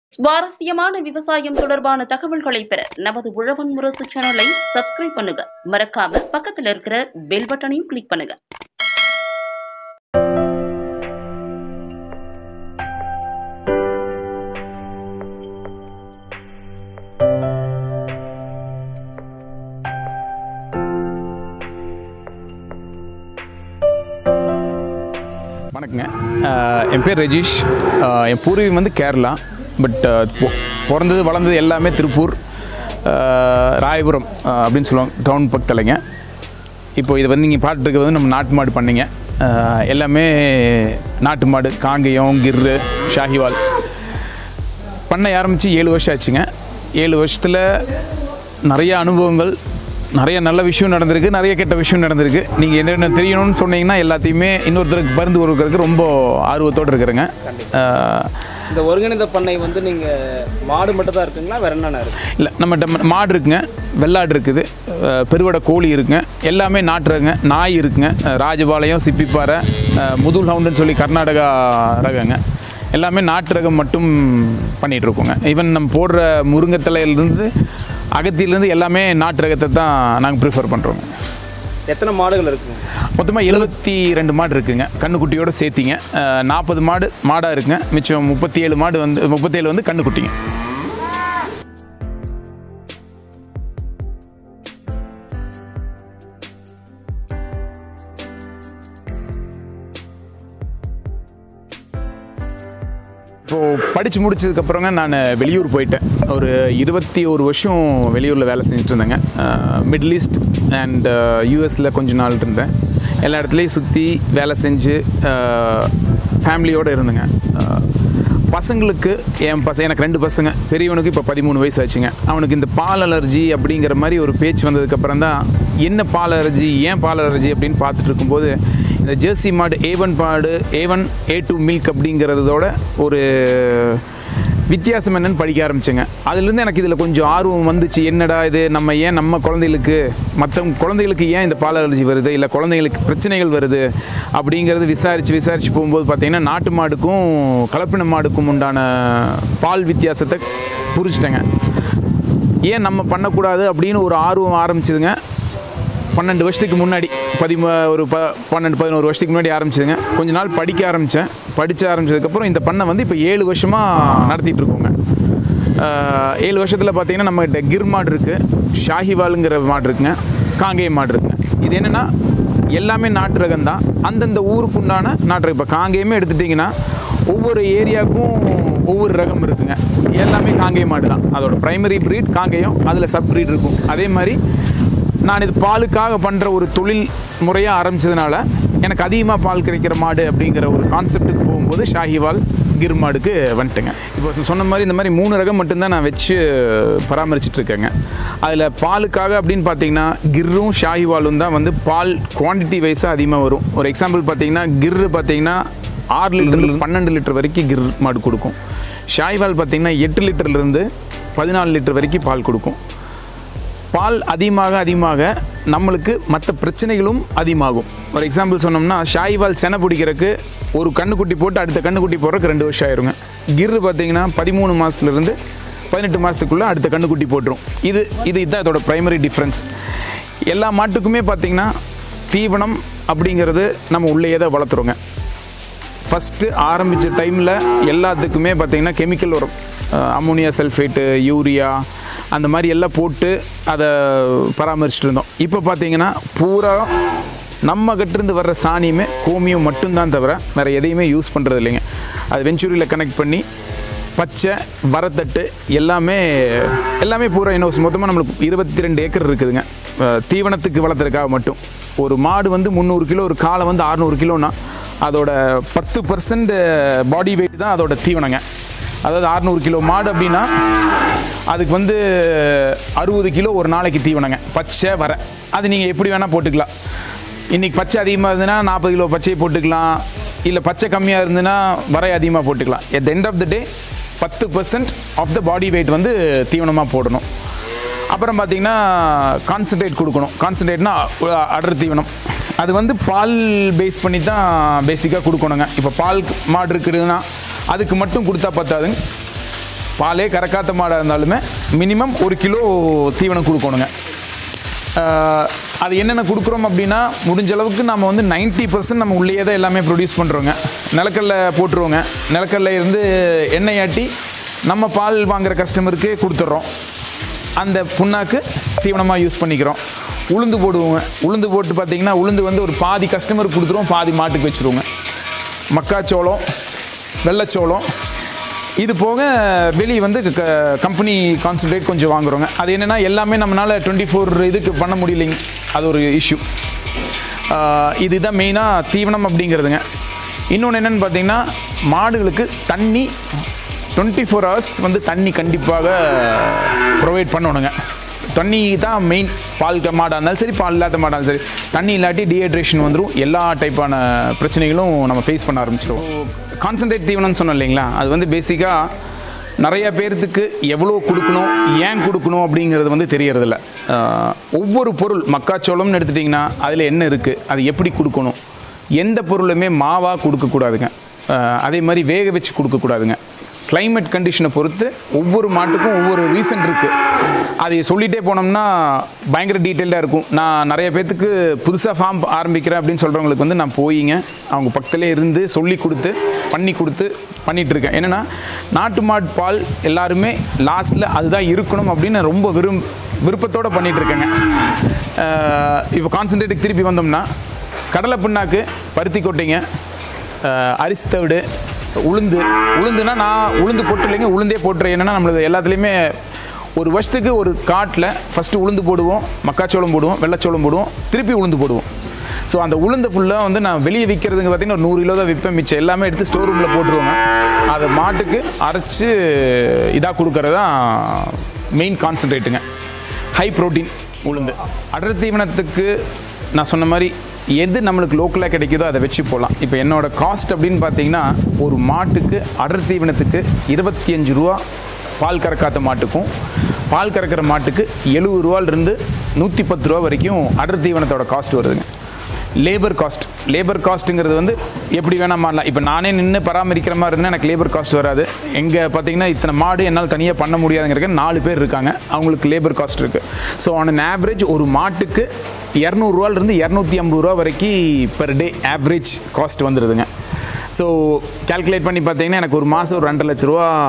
சுவாரஸ்யமான விவசாயம் தொடர்பான தகவல்களை பெற நமது உழவன் முரசு சேனலை சப்ஸ்கிரைப் பண்ணுங்க மறக்காம பக்கத்துல இருக்கிற பெல் பட்டனையும் கிளிக் பண்ணுங்க வணக்கங்க அஹ் என் பேர் ரஜீஷ் அஹ் என் பூர்வீகம் வந்து கேரளா பட் பிறந்தது வளர்ந்தது எல்லாமே திருப்பூர் அஹ் ராயபுரம் அஹ் அப்படின்னு சொல்லுவாங்க டவுன் பக்கத்துலங்க இப்போ இது வந்து நீங்கள் பார்த்துருக்கிறது வந்து நம்ம நாட்டு மாடு பண்ணீங்க அஹ் எல்லாமே நாட்டு மாடு காங்கேயம் கிர்ரு ஷாஹிவால் பண்ணை ஆரம்பித்து ஏழு வருஷம் ஆச்சுங்க ஏழு வருஷத்தில் நிறைய அனுபவங்கள் நிறைய நல்ல விஷயம் நடந்திருக்கு நிறைய கெட்ட விஷயம் நடந்திருக்கு நீங்கள் என்னென்ன தெரியணும்னு சொன்னீங்கன்னா எல்லாத்தையுமே இன்னொருத்தருக்கு பருந்து கொடுக்கறதுக்கு ரொம்ப ஆர்வத்தோடு இருக்கிறேங்க அஹ் இந்த ஒருங்கிணைந்த பண்ணை வந்து நீங்க மாடு மட்டும் தான் இருக்குங்களா வேற என்னென்ன இருக்கு இல்லை நம்மகிட்ட மாடு இருக்குங்க வெள்ளாடு இருக்குது அஹ் பெருவடை கோழி இருக்குங்க எல்லாமே நாட்டு ரகங்க நாய் இருக்குங்க அஹ் ராஜபாளையம் சிப்பிப்பாறை அஹ் முதுல் ஹவுண்டுன்னு சொல்லி கர்நாடகா ரகங்க எல்லாமே நாட்டு ரகம் மட்டும் பண்ணிகிட்டு இருக்கோங்க ஈவன் நம்ம போடுற முருங்கைத்தலையிலேருந்து அகத்தியிலேருந்து எல்லாமே நாட்டு ரகத்தை தான் நாங்கள் ப்ரிஃபர் பண்ணுறோங்க எத்தனை மாடுகள் இருக்குங்க மொத்தமாக எழுபத்தி ரெண்டு மாடு இருக்குங்க கண்ணுக்குட்டியோட சேர்த்திங்க நாற்பது மாடு மாடாக இருக்குங்க மிச்சம் முப்பத்தி ஏழு மாடு வந்து முப்பத்தேழு வந்து கண்ணுக்குட்டிங்க இப்போது படித்து முடிச்சதுக்கப்புறங்க நான் வெளியூர் போயிட்டேன் ஒரு இருபத்தி ஒரு வருஷம் வெளியூரில் வேலை செஞ்சுட்டு இருந்தேங்க மிடில் ஈஸ்ட் அண்ட் யூஎஸில் கொஞ்ச நாள் இருந்தேன் எல்லா இடத்துலையும் சுற்றி வேலை செஞ்சு ஃபேமிலியோடு இருந்தேங்க அஹ், பசங்களுக்கு என் பசங்க எனக்கு ரெண்டு பசங்க பெரியவனுக்கு இப்போ பதிமூணு வயசு ஆச்சுங்க அவனுக்கு இந்த பால் அலர்ஜி அப்படிங்கிற மாதிரி ஒரு பேச்சு வந்ததுக்கப்புறம் தான் என்ன பால் அலர்ஜி ஏன் பால் அலர்ஜி அப்படின்னு பார்த்துட்டு இருக்கும்போது இந்த ஜெர்சி மாடு ஏவன் மாடு ஏவன் ஏ டூ மில்க் அப்படிங்கிறதோட ஒரு வித்தியாசம் என்னன்னு படிக்க ஆரம்பிச்சேங்க அதுலேருந்து எனக்கு இதில் கொஞ்சம் ஆர்வம் வந்துச்சு என்னடா இது நம்ம ஏன் நம்ம குழந்தைகளுக்கு மற்ற குழந்தைகளுக்கு ஏன் இந்த பால் அலர்ஜி வருது இல்லை குழந்தைகளுக்கு பிரச்சனைகள் வருது அப்படிங்கிறது விசாரித்து விசாரித்து போகும்போது பார்த்தீங்கன்னா நாட்டு மாடுக்கும் கலப்பின மாடுக்கும் உண்டான பால் வித்தியாசத்தை புரிச்சிட்டேங்க ஏன் நம்ம பண்ணக்கூடாது அப்படின்னு ஒரு ஆர்வம் ஆரம்பிச்சதுங்க பன்னெண்டு வருஷத்துக்கு முன்னாடி பதிம ஒரு ப பன்னெண்டு பதினோரு வருஷத்துக்கு முன்னாடி ஆரம்பிச்சதுங்க கொஞ்ச நாள் படிக்க ஆரம்பித்தேன் படிக்க ஆரம்பிச்சதுக்கப்புறம் இந்த பண்ணை வந்து இப்போ ஏழு வருஷமாக நடத்திட்டு இருக்கோங்க ஆஹ் ஏழு வருஷத்தில் பார்த்தீங்கன்னா நம்மகிட்ட கிர் மாடு இருக்குது ஷாஹிவாலுங்கிற மாடு இருக்குங்க காங்கேய மாடு இருக்குங்க இது என்னென்னா எல்லாமே நாட்டு ரகம் தான் அந்தந்த ஊருக்கு உண்டான நாட்டு ரகம் இப்போ காங்கேயமே எடுத்துட்டிங்கன்னா ஒவ்வொரு ஏரியாவுக்கும் ஒவ்வொரு ரகம் இருக்குங்க எல்லாமே காங்கேய மாடு தான் அதோட ப்ரைமரி ப்ரீட் காங்கேயம் அதில் சப் ப்ரீட் இருக்கும் அதே மாதிரி நான் இது பாலுக்காக பண்ணுற ஒரு தொழில் முறையாக ஆரம்பிச்சதுனால எனக்கு அதிகமாக பால் கிடைக்கிற மாடு அப்படிங்கிற ஒரு கான்செப்ட்டுக்கு போகும்போது ஷாஹிவால் கிர் மாடுக்கு வந்துட்டேங்க இப்போ சொன்ன மாதிரி இந்த மாதிரி மூணு ரகம் மட்டும்தான் நான் வச்சு பராமரிச்சுட்டு இருக்கேங்க அதில் பாலுக்காக அப்படின்னு பார்த்தீங்கன்னா கிர்ரும் ஷாஹிவாலும் தான் வந்து பால் குவான்டிட்டி வைஸாக அதிகமாக வரும் ஒரு எக்ஸாம்பிள் பார்த்தீங்கன்னா கிர்ரு பார்த்தீங்கன்னா ஆறு லிட்டர்லேருந்து பன்னெண்டு லிட்டர் வரைக்கும் கிர் மாடு கொடுக்கும் ஷாஹிவால் பார்த்தீங்கன்னா எட்டு லிட்டர்லேருந்து பதினாலு லிட்டர் வரைக்கும் பால் கொடுக்கும் பால் அதிகமாக அதிகமாக நம்மளுக்கு மற்ற பிரச்சனைகளும் அதிகமாகும் ஒரு எக்ஸாம்பிள் சொன்னோம்னா ஷாய்வால் செனை பிடிக்கிறதுக்கு ஒரு கண்ணுக்குட்டி போட்டு அடுத்த கண்ணுக்குட்டி போடுறதுக்கு ரெண்டு வருஷம் ஆயிருங்க கிர்ரு பார்த்தீங்கன்னா பதிமூணு மாதத்துலேருந்து பதினெட்டு மாதத்துக்குள்ளே அடுத்த கண்ணுக்குட்டி போட்டுரும் இது இது இதுதான் இதோட ப்ரைமரி டிஃப்ரென்ஸ் எல்லா மாட்டுக்குமே பார்த்தீங்கன்னா தீவனம் அப்படிங்கிறது நம்ம உள்ளேயே தான் வளர்த்துறோங்க ஃபஸ்ட்டு ஆரம்பித்த டைமில் எல்லாத்துக்குமே பார்த்திங்கன்னா கெமிக்கல் உரம் அம்மோனியா சல்ஃபேட்டு யூரியா அந்த மாதிரி எல்லாம் போட்டு அதை பராமரிச்சுட்டு இருந்தோம் இப்போ பார்த்தீங்கன்னா பூரா நம்ம கிட்டேருந்து வர்ற சாணியுமே கோமியம் மட்டும்தான் தவிர வேறு எதையுமே யூஸ் பண்ணுறது இல்லைங்க அது வெஞ்சூரியில் கனெக்ட் பண்ணி பச்சை வரத்தட்டு எல்லாமே எல்லாமே பூரா இன்னும் மொத்தமாக நம்மளுக்கு இருபத்தி ரெண்டு ஏக்கர் இருக்குதுங்க அஹ் தீவனத்துக்கு வளர்த்துறதுக்காக மட்டும் ஒரு மாடு வந்து முந்நூறு கிலோ ஒரு காலை வந்து அறநூறு கிலோனா அதோட பத்து பர்சன்ட் பாடி வெயிட் தான் அதோட தீவனங்க அதாவது அறநூறு கிலோ மாடு அப்படின்னா அதுக்கு வந்து அறுபது கிலோ ஒரு நாளைக்கு தீவனங்க பச்சை வர அது நீங்கள் எப்படி வேணால் போட்டுக்கலாம் இன்றைக்கி பச்சை அதிகமாக இருந்ததுன்னா நாற்பது கிலோ பச்சையை போட்டுக்கலாம் இல்லை பச்சை கம்மியாக இருந்ததுன்னா வரை அதிகமாக போட்டுக்கலாம் எட் எண்ட் ஆஃப் த டே பத்து percent of the body weight வந்து தீவனமாக போடணும் அப்புறம் பார்த்தீங்கன்னா கான்சன்ட்ரேட் கொடுக்கணும் கான்சன்ட்ரேட்னா அடர் தீவனம் அது வந்து பால் பேஸ் பண்ணி தான் பேசிக்காக கொடுக்கணுங்க இப்போ பால் மாடு இருக்குதுன்னா அதுக்கு மட்டும் கொடுத்தா பத்தாதுங்க பாலே கறக்காத்த மாடாக இருந்தாலுமே மினிமம் ஒரு கிலோ தீவனம் கொடுக்கணுங்க ஆஹ் அது என்னென்ன கொடுக்குறோம் அப்படின்னா முடிஞ்ச அளவுக்கு நம்ம வந்து 90% பர்சன்ட் நம்ம உள்ளேயே தான் எல்லாமே ப்ரொடியூஸ் பண்ணுறோங்க நிலக்கடல போட்டுருவோங்க நிலக்கடல இருந்து எண்ணெய் ஆட்டி நம்ம பால் வாங்குற கஸ்டமருக்கு கொடுத்துட்றோம் அந்த புண்ணாக்கு தீவனமாக யூஸ் பண்ணிக்கிறோம் உளுந்து போடுவோங்க உளுந்து போட்டு பார்த்தீங்கன்னா உளுந்து வந்து ஒரு பாதி கஸ்டமருக்கு கொடுத்துருவோம் பாதி மாட்டுக்கு வச்சுருவோங்க மக்காச்சோளம் வெள்ளைச்சோளம் இது போக வெளியே வந்து கம்பெனி கான்சன்ட்ரேட் கொஞ்சம் வாங்குறோங்க அது என்னென்னா எல்லாமே நம்மளால் டுவெண்ட்டி ஃபோர் இதுக்கு பண்ண முடியலைங்க அது ஒரு இஷ்யூ இதுதான் மெயினாக தீவனம் அப்படிங்கிறதுங்க இன்னொன்று என்னென்னு பார்த்தீங்கன்னா மாடுகளுக்கு தண்ணி டுவெண்ட்டி ஃபோர் ஹவர்ஸ் வந்து தண்ணி கண்டிப்பாக ப்ரொவைட் பண்ணணுங்க தண்ணி தான் மெயின் பால் க- மாடாக இருந்தாலும் சரி பால் இல்லாத மாடாக இருந்தாலும் சரி தண்ணி இல்லாட்டி டீஹைட்ரேஷன் வந்துடும் எல்லா டைப்பான பிரச்சனைகளும் நம்ம ஃபேஸ் பண்ண ஆரம்பிச்சிடுவோம் கான்சன்ட்ரேட் தீவனம்னு சொன்னோம் இல்லைங்களா அது வந்து பேசிக்காக நிறைய பேர்த்துக்கு எவ்வளோ கொடுக்கணும் ஏன் கொடுக்கணும் அப்படிங்கிறது வந்து தெரியறதில்ல ஆஹ், ஒவ்வொரு பொருள் மக்காச்சோளம்னு எடுத்துட்டிங்கன்னா அதில் என்ன இருக்குது அது எப்படி கொடுக்கணும் எந்த பொருளுமே மாவாக கொடுக்கக்கூடாதுங்க ஆஹ், அதே மாதிரி வேக வச்சு கொடுக்கக்கூடாதுங்க climate கண்டிஷனை பொறுத்து ஒவ்வொரு மாட்டுக்கும் ஒவ்வொரு ரீசன் இருக்குது அதை சொல்லிகிட்டே போனோம்னா பயங்கர டீட்டெயில்டாக இருக்கும் நான் நிறைய பேர்த்துக்கு புதுசாக ஃபார்ம் ஆரம்பிக்கிறேன் அப்படின்னு சொல்கிறவங்களுக்கு வந்து நான் போயிங்க அவங்க பக்கத்துலேயே இருந்து சொல்லி கொடுத்து பண்ணி கொடுத்து பண்ணிட்டு இருக்கேன் என்னென்னா நாட்டு மாட்டு பால் எல்லாருமே லாஸ்ட்டில் அதுதான் இருக்கணும் அப்படின்னு ரொம்ப விரும் விருப்பத்தோடு பண்ணிட்டு இருக்கேங்க அஹ் இப்போ கான்சன்ட்ரேட்டுக்கு திருப்பி வந்தோம்னா கடலை புண்ணாக்கு பருத்தி கொட்டைங்க அஹ் அரிசி தவிடு உளுந்து உளுந்துனா நான் உளுந்து போட்டு இல்லைங்க உளுந்தே போட்டுறேன் என்னன்னா நம்மளது எல்லாத்துலேயுமே ஒரு வருஷத்துக்கு ஒரு காட்டில் ஃபஸ்ட்டு உளுந்து போடுவோம் மக்காச்சோளம் போடுவோம் வெள்ளைச்சோளம் போடுவோம் திருப்பி உளுந்து போடுவோம் ஸோ அந்த உளுந்து ஃபுல்லாக வந்து நான் வெளியே விற்கிறதுங்க பார்த்தீங்கன்னா ஒரு நூறு கிலோ தான் விற்பேன் மிச்சம் எல்லாமே எடுத்து ஸ்டோர் ரூமில் போட்டுருவோங்க அதை மாட்டுக்கு அரைச்சி இதாக கொடுக்கறது தான் மெயின் கான்சன்ட்ரேட்டுங்க ஹை புரோட்டீன் உளுந்து அடர் தீவனத்துக்கு நான் சொன்ன மாதிரி எது நம்மளுக்கு லோக்கலாக கிடைக்குதோ அதை வச்சு போகலாம் இப்போ என்னோட காஸ்ட் அப்படின்னு பார்த்தீங்கன்னா ஒரு மாட்டுக்கு அடர் தீவனத்துக்கு இருபத்தி அஞ்சு ரூபா பால் கறக்காத மாட்டுக்கும் பால் கறக்கிற மாட்டுக்கு எழுபது ரூபாலிருந்து நூற்றி பத்து ரூபா வரைக்கும் அடர் தீவனத்தோட காஸ்ட் வருதுங்க லேபர் காஸ்ட் லேபர் காஸ்ட்டுங்கிறது வந்து எப்படி வேணால் மாறலாம் இப்போ நானே நின்று பராமரிக்கிற மாதிரி இருந்தால் எனக்கு லேபர் காஸ்ட் வராது எங்கே பார்த்தீங்கன்னா இத்தனை மாடு என்னால் தனியாக பண்ண முடியாதுங்கிறக்க நாலு பேர் இருக்காங்க அவங்களுக்கு லேபர் காஸ்ட் இருக்குது ஸோ ஆன் an ஆவரேஜ் ஒரு மாட்டுக்கு இரநூறுவாலிருந்து இரநூத்தி ஐம்பது ரூபா வரைக்கும் பெர் டே ஆவரேஜ் காஸ்ட் வந்துடுதுங்க ஸோ கால்குலேட் பண்ணி பார்த்தீங்கன்னா எனக்கு ஒரு மாதம் ஒரு ரெண்டரை லட்ச ரூபா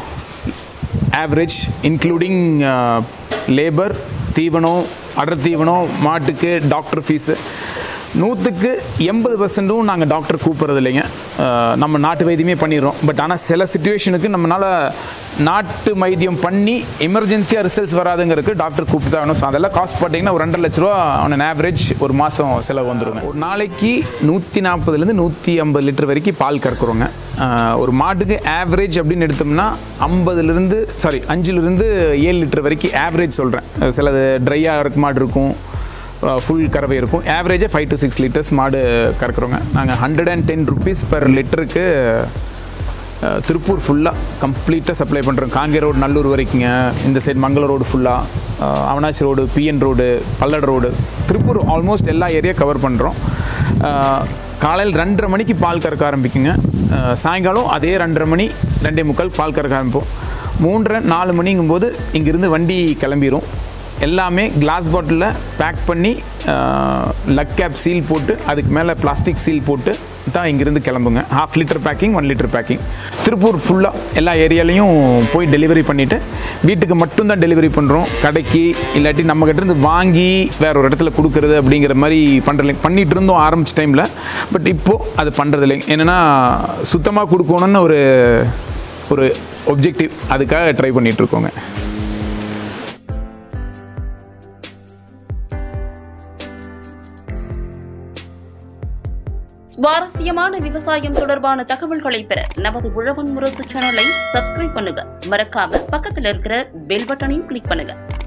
ஆவரேஜ் இன்க்ளூடிங் லேபர் தீவனம் அடர் தீவனம் மாட்டுக்கு டாக்டர் ஃபீஸு நூற்றுக்கு எண்பது பர்சன்ட்டும் நாங்கள் டாக்டர் கூப்பிட்றது இல்லைங்க அஹ், நம்ம நாட்டு வைத்தியமே பண்ணிடுறோம் பட் ஆனால் சில சுச்சுவேஷனுக்கு நம்மளால் நாட்டு வைத்தியம் பண்ணி எமர்ஜென்சியாக ரிசல்ட்ஸ் வராதுங்கிறதுக்கு டாக்டர் கூப்பிட்டு தான் வேணும் ஸோ அதெல்லாம் காஸ்ட் பார்த்தீங்கன்னா ஒரு ரெண்டரை லட்ச ரூபா ஆன் ஆவரேஜ் ஒரு மாதம் செலவு வந்துருங்க ஒரு நாளைக்கு நூற்றி நாற்பதுலேருந்து நூற்றி ஐம்பது லிட்டர் வரைக்கும் பால் கறக்குறோங்க ஆஹ் ஒரு மாட்டுக்கு ஆவரேஜ் அப்படின்னு எடுத்தோம்னா ஐம்பதுலேருந்து சாரி அஞ்சுலேருந்து ஏழு லிட்டர் வரைக்கும் ஆவரேஜ் சொல்கிறேன் சிலது ட்ரையாக இருக்க மாடு இருக்கும் ஃபுல் கறவை இருக்கும் ஆவரேஜாக ஃபைவ் டு சிக்ஸ் லிட்டர்ஸ் மாடு கறக்குறோங்க நாங்கள் hundred and ten rupees per லிட்டருக்கு அஹ், திருப்பூர் ஃபுல்லாக கம்ப்ளீட்டாக சப்ளை பண்ணுறோம் காங்கே ரோடு நல்லூர் வரைக்குங்க இந்த சைடு மங்கள ரோடு ஃபுல்லாக Avinashi road PN road Palladam road Tiruppur almost எல்லா ஏரியா கவர் பண்ணுறோம் காலையில் ரெண்டரை மணிக்கு பால் கறக்க ஆரம்பிக்குங்க அஹ், சாயங்காலம் அதே ரெண்டரை மணி ரெண்டே முக்கால் பால் கறக்க ஆரம்பிப்போம் மூன்றரை நாலு மணிங்கும்போது இங்கேருந்து வண்டி கிளம்பிரும் எல்லாமே கிளாஸ் பாட்டிலில் பேக் பண்ணி லக் கேப் சீல் போட்டு அதுக்கு மேலே பிளாஸ்டிக் சீல் போட்டு தான் இங்கேருந்து கிளம்புங்க half litre packing one litre packing Tiruppur ஃபுல்லாக எல்லா ஏரியாலையும் போய் டெலிவரி பண்ணிவிட்டு வீட்டுக்கு மட்டும்தான் டெலிவரி பண்ணுறோம் கடைக்கு இல்லாட்டி நம்மக்கிட்ட இருந்து வாங்கி வேற ஒரு இடத்துல கொடுக்குறது அப்படிங்கிற மாதிரி பண்ணுறது பண்ணிகிட்டு இருந்தோம் ஆரம்பிச்ச டைமில் பட் இப்போது அது பண்ணுறது இல்லைங்க என்னென்னா சுத்தமாக கொடுக்கணும்னு ஒரு ஒரு ஒப்ஜெக்டிவ் அதுக்காக ட்ரை பண்ணிகிட்டு இருக்கோங்க சுவாரஸ்யமான விவசாயம் தொடர்பான தகவல்களை பெற நமது உழவன் முரசு சேனலை சப்ஸ்கிரைப் பண்ணுங்க மறக்காம பக்கத்துல இருக்கிற பெல் பட்டனையும் கிளிக் பண்ணுங்க